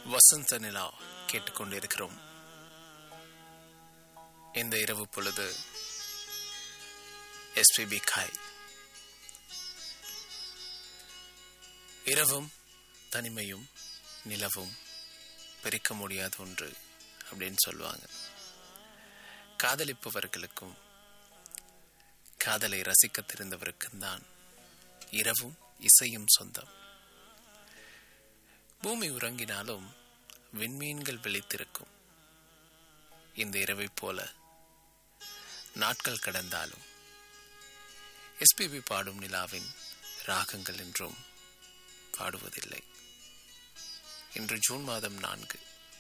வசந்த நிலா கேட்டுக்கொண்டிருக்கிறோம் இந்த இரவு பொழுது எஸ்பிபி காய் இரவும் தனிமையும் நிலவும் பிரிக்க முடியாத ஒன்று அப்படின்னு சொல்லுவாங்க காதலிப்பவர்களுக்கும் காதலை ரசிக்க தெரிந்தவருக்கும் தான் இரவும் இசையும் சொந்தம் பூமி உறங்கினாலும் விண்மீன்கள் விழித்திருக்கும் இந்த இரவைப் போல நாட்கள் கடந்தாலும் எஸ்பிபி பாடும் நிலாவின் ராகங்கள் என்றும் பாடுவதில்லை இன்று ஜூன் மாதம் நான்கு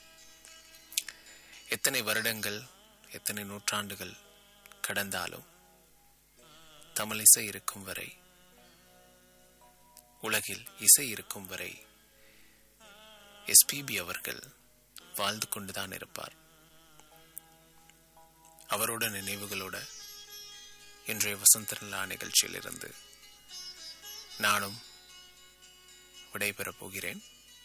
எத்தனை வருடங்கள் எத்தனை நூற்றாண்டுகள் கடந்தாலும் தமிழ் இசை இருக்கும் வரை உலகில் இசை இருக்கும் வரை எஸ்பிபி அவர்கள் வாழ்ந்து கொண்டுதான் இருப்பார் அவரோட நினைவுகளோட இன்றைய வசந்த நிலா நிகழ்ச்சியிலிருந்து நானும் விடைபெறப் போகிறேன்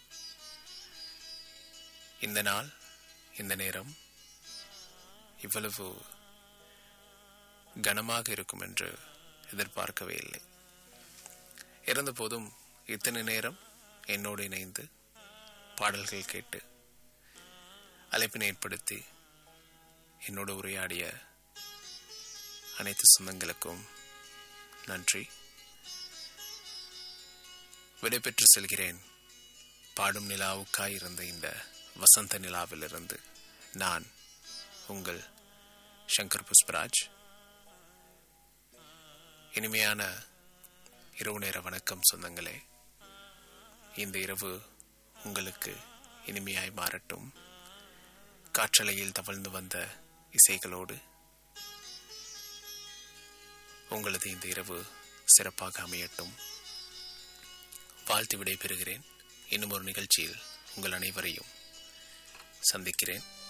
இந்த நாள் இந்த நேரம் இவ்வளவு கனமாக இருக்கும் என்று எதிர்பார்க்கவே இல்லை இருந்தபோதும் இத்தனை நேரம் என்னோடு இணைந்து பாடல்கள் கேட்டு அழைப்பினை ஏற்படுத்தி என்னோடு உரையாடிய அனைத்து சொந்தங்களுக்கும் நன்றி விடைபெற்று செல்கிறேன் பாடும் நிலாவுக்காய் இருந்த இந்த வசந்த நிலாவிலிருந்து நான் உங்கள் சங்கர் புஷ்பராஜ் இனிமையான இரவு நேர வணக்கம் சொந்தங்களே இந்த இரவு உங்களுக்கு இனிமையாய் மாறட்டும் காற்றலையில் தவழ்ந்து வந்த இசைகளோடு உங்களது இந்த இரவு சிறப்பாக அமையட்டும் வாழ்த்து விடை பெறுகிறேன் இன்னும் ஒரு நிகழ்ச்சியில் உங்கள் அனைவரையும் சந்திக்கிறேன்